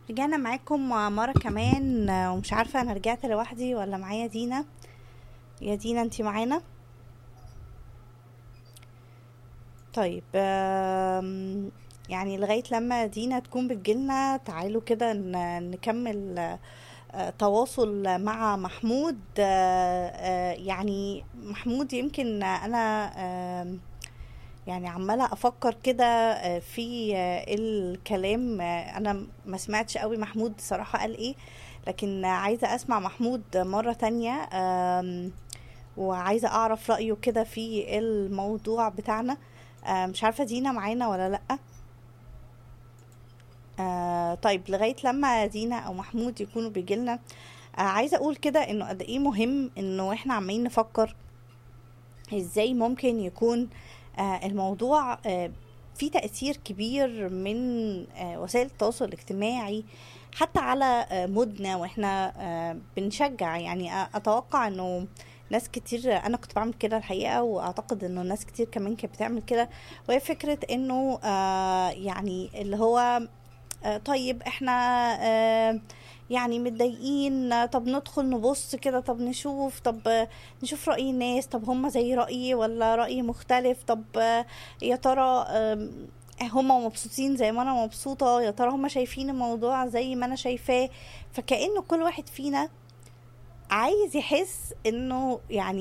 رجعنا معاكم مرة كمان ومش عارفة أنا رجعت لوحدي ولا معايا دينا يا دينا انتي معانا طيب آم، يعني لغاية لما دينا تكون بتجيلنا تعالوا كده ن- نكمل آه، تواصل مع محمود آه، آه، يعني محمود يمكن أنا آم، يعني عمالة أفكر كده آه، في آه، الكلام آه، أنا ما سمعتش قوي محمود صراحة قال إيه لكن آه، عايزة أسمع محمود مرة تانية آم، وعايزة أعرف رأيه كده في الموضوع بتاعنا آه، مش عارفة دينا معانا ولا لأ آه طيب لغاية لما دينا أو محمود يكونوا بيجيلنا آه عايزة أقول كده إنه قد إيه مهم إنه إحنا عمالين نفكر ازاي ممكن يكون آه، الموضوع آه، فيه تأثير كبير من آه، وسائل التواصل الاجتماعي حتى على آه، مودنا واحنا آه، بنشجع يعني أ- اتوقع انه ناس كتير انا كنت بعمل كده الحقيقة واعتقد انه ناس كتير كمان كانت بتعمل كده وهي فكرة انه آه، يعني اللي هو آه، طيب احنا آه، يعني متضايقين آه، طب ندخل نبص كده طب نشوف طب آه، نشوف رأي الناس طب هم زي رأيي ولا رأي مختلف طب آه، يا ترى آم، هم مبسوطين زي ما انا مبسوطة يا ترى هم شايفين الموضوع زي ما انا شايفاه فكأنه كل واحد فينا عايز يحس انه يعني